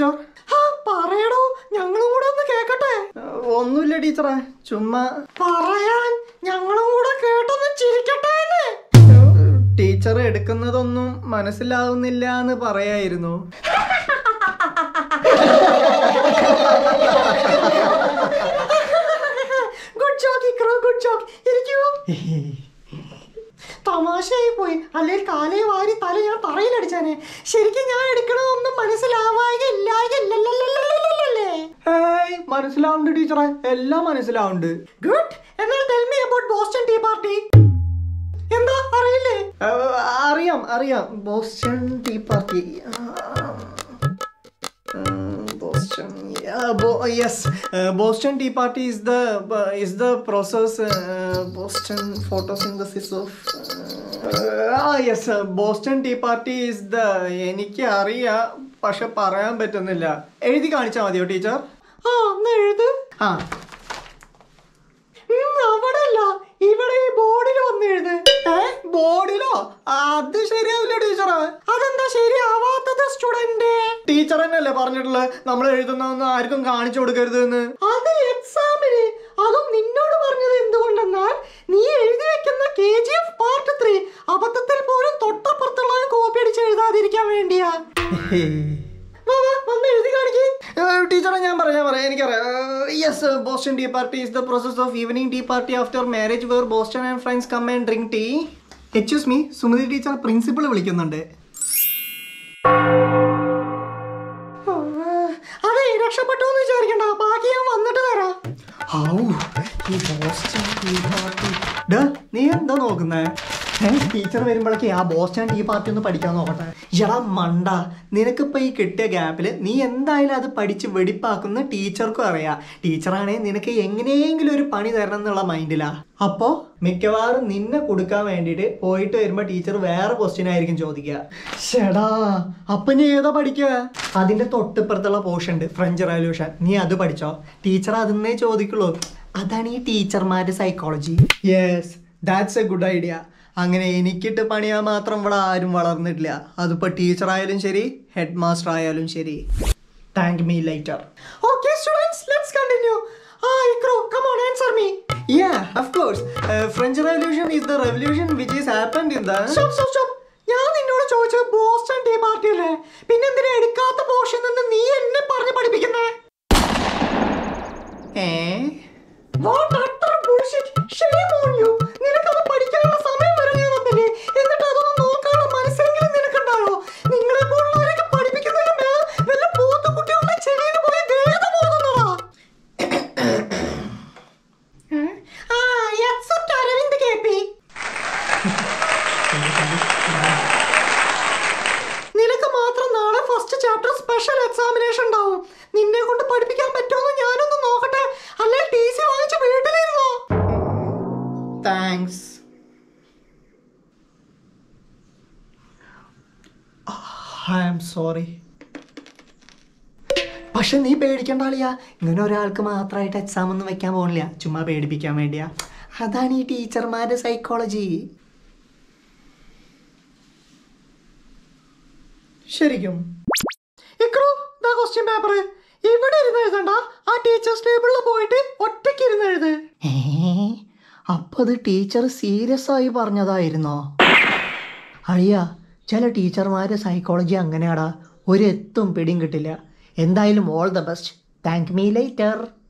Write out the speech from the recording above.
Teacher പറയടോ ഞങ്ങളും കൂടെ ഒന്ന് കേക്കട്ടെ ഒന്നുമില്ല ടീച്ചറെ ചുമ്മാ പറയാൻ ഞങ്ങളും കൂടെ കേട്ടൊന്ന് ചിരിക്കട്ടെ എന്ന്. ടീച്ചർ എടുക്കുന്നതൊന്നും മനസ്സിലാവുന്നില്ല എന്ന് പറയായിരുന്നു ഗുഡ് ജോക്ക് ഇക്രോ ഗുഡ് ജോക്ക് ഇരിക്കൂ തമാശയായി പോയി അല്ലെങ്കിൽ കാലേ വാരി തല ഞാൻ തറയിലടിച്ചാനെ ശരിക്കും ഞാൻ എടുക്കണതൊന്നും മനസ്സിലാവായികയില്ലായികയില്ലല്ലേ ഏയ് മനസ്സിലാവുന്നുണ്ട് ടീച്ചറെ എല്ലാം മനസ്സിലാവുന്നുണ്ട് ഗുഡ് എന്നാൽ tell me about Boston tea party എന്താ അറിയില്ലേ ആ, അറിയാം അറിയാം Boston tea party Boston yes Boston tea party is the is the process Boston photosynthesis of ah yes Boston tea party is the എനിക്ക് അറിയാം പക്ഷെ പറയാൻ പറ്റുന്നില്ല എഴുതി കാണിച്ചാൽ മതിയോ ടീച്ചർ ആ ഒന്ന് എഴുത് ആ ഉം, അവിടെ അല്ല ഇവിടെ ഈ ബോർഡിൽ വന്ന് എഴുത് ഏ ബോർഡിലോ അത് ശരിയാവില്ല ടീച്ചറെ അതെന്താ ശരിയാവാത്തത് സ്റ്റുഡന്റ് ടീച്ചർ തന്നെയല്ലേ പറഞ്ഞിട്ടുള്ളത് നമ്മൾ എഴുതുന്നതൊന്നും ആർക്കും കാണിച്ചു കൊടുക്കരുത് എന്ന് അത് എക്സാമിന് അതും നിന്നോട് പറഞ്ഞത് എന്തുകൊണ്ടെന്നാൽ നീ എഴുതി വെക്കുന്ന കെ ജി എഫ് പാർട്ട് ത്രീ അബദ്ധത്തിൽ പോലും തൊട്ടപ്പുറത്തുള്ളവൻ കോപ്പി അടിച്ച് എഴുതാതിരിക്കാൻ വേണ്ടിയാ വാ, വാ, വന്ന് എഴുതി കാണിക്ക് ടീച്ചറെ ഞാൻ പറയാം പറയാം എനിക്കറിയാം yes Boston tea party is the process of evening tea party after marriage where Boston and friends come and drink tea excuse me Sumathi teacher principal വിളിക്കുന്നുണ്ട് ആ, അതെ രക്ഷപ്പെട്ടു എന്ന് വിചാരിക്കണ്ട ബാക്കി ഞാൻ വന്നിട്ട് തരാം ഔ, ഈ ബോസ്റ്റൺ ടീ പാർട്ടി ഡാ, നീ എന്താ നോക്കുന്നേ ടീച്ചർ വരുമ്പോഴേക്ക് ആ ബോസ്റ്റൺ ടീ പാർട്ടി ഒന്ന് പഠിക്കാൻ നോക്കട്ടെ എടാ മണ്ട നിനക്കിപ്പോ ഈ കിട്ടിയ ഗ്യാപ്പിൽ നീ എന്തായാലും അത് പഠിച്ച് വെടിപ്പാക്കുന്ന ടീച്ചർക്കും അറിയാം ടീച്ചറാണെ നിനക്ക് എങ്ങനെയെങ്കിലും ഒരു പണി തരണം എന്നുള്ള മൈൻഡിലാ അപ്പോ മിക്കവാറും നിന്നെ കൊടുക്കാൻ വേണ്ടിയിട്ട് പോയിട്ട് വരുമ്പോ ടീച്ചർ വേറെ ക്വസ്റ്റ്യൻ ആയിരിക്കും ചോദിക്കുക ഷെടാ അപ്പൊ നീ ഏതാ പഠിക്കുക അതിന്റെ തൊട്ടിപ്പുറത്തുള്ള പോർഷൻ ഉണ്ട് ഫ്രഞ്ച് റവല്യൂഷൻ നീ അത് പഠിച്ചോ ടീച്ചർ അതിന്നേ ചോദിക്കുള്ളൂ അതാണ് ഈ ടീച്ചർമാരുടെ psychology yes that's a good idea അങ്ങനെ എനിക്കിട്ട് പണിയാൻ മാത്രം ഇവിടെ ആരും വളർന്നിട്ടില്ല അതിപ്പോ ടീച്ചർ ആയാലും ശരി ഹെഡ് മാസ്റ്റർ ആയാലും ശരി thank me later okay students let's continue ah ഇക്രോ come on answer me Yeah, of course. Uh, French Revolution is the revolution which is happened in the. Stop stop stop ഞാൻ നിന്നോട് ചോദിച്ചത് Boston tea party അല്ലേ പിന്നെ എന്തിനാ എടുക്കാത്ത portion നിന്ന് നീ എന്നെ പറഞ്ഞ് പഠിപ്പിക്കുന്നേ Eh? What utter bullshit. Shame on you. നിനക്കത് പഠിക്കാനുള്ള സമയം വരെ ഞാൻ തന്നില്ലേ എന്നിട്ട് അതൊന്നും നോക്കാനുള്ള മനസ്സെങ്കിലും നിനക്കുണ്ടായോ നിങ്ങളെ പോലുള്ളവരൊക്കെ പഠിപ്പിക്കുന്നതിന് മേൽ വല്ല പോത്തുകുട്ടികളുടെ ചെവിയിൽ പോയി വേദം ഓതുന്നതാ ആ എക്സെപ്റ്റ് അരവിന്ദ് കെ പി നിനക്ക് മാത്രം നാളെ ഫസ്റ്റ് ചാപ്റ്റർ സ്പെഷ്യൽ എക്സാമിനേഷൻ ഉണ്ടാവും നിന്നെ കൊണ്ട് പഠിപ്പിക്കാൻ പറ്റുമെന്ന് ഞാനൊന്ന് നോക്കട്ടെ അല്ലെ ടി സി വാങ്ങിച്ച് വീട്ടിലിരുന്നോ Thanks. I am sorry. പക്ഷെ നീ പേടിക്കേണ്ട ആളിയാ ഇങ്ങനെ ഒരാൾക്ക് മാത്രമായിട്ട് എക്സാം ഒന്നും വെക്കാൻ പോകണില്ല ചുമ്മാ പേടിപ്പിക്കാൻ വേണ്ടിയാ അതാണ് ഈ ടീച്ചർമാരുടെ സൈക്കോളജി ശരിക്കും ഇക്രു ദാ ക്വസ്റ്റ്യൻ പേപ്പർ ഇവിടെ ഇരുന്ന് എഴുതണ്ട ആ ടീച്ചേഴ്സ് ടേബിളിൽ പോയിട്ട് ഒറ്റയ്ക്ക് ഇരുന്ന് എഴുത് ഏ അപ്പൊ അത് ടീച്ചർ സീരിയസ് ആയി പറഞ്ഞതായിരുന്നോ അഴിയ ചില ടീച്ചർമാരെ സൈക്കോളജി അങ്ങനെയാടാ ഒരു എത്തും പിടിയും കിട്ടില്ല എന്തായാലും all the best thank me lighter